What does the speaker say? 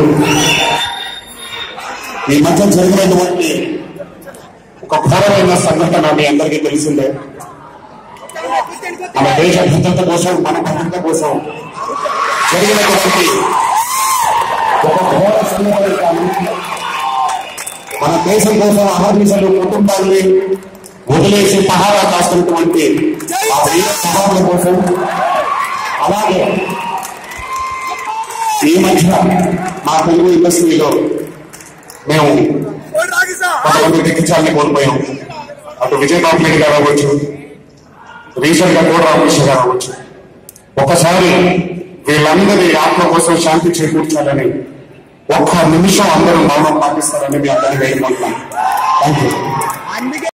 ఈ మధ్య జరిగినటువంటి ఒక ఘోరమైన సంఘటన మీ అందరికీ తెలిసిందే మన దేశ భద్రత కోసం మన భద్రత కోసం జరిగినటువంటి ఒక ఘోర సంఘటన కానీ మన దేశం కోసం అహర్నిశలు కుటుంబాన్ని వదిలేసి పహారా కాస్తున్నటువంటి ఆ వీర సహాముల కోసం అలాగే ఈ మధ్య మా తెలుగు ఇండస్ట్రీలో మేము కొంతమంది దిగ్గజాన్ని కోల్పోయాం అటు విజయ్ కాంప్లెట్ గారు అవ్వచ్చు రీసెంట్ గా కూడా రామకృష్ణ గారు అవ్వచ్చు ఒకసారి వీళ్ళందరి ఆత్మ కోసం శాంతి చేకూర్చాలని ఒక్క నిమిషం అందరూ మౌనం పాటిస్తారని మీ అందరినీ వేడుకుంటున్నాం థ్యాంక్ యూ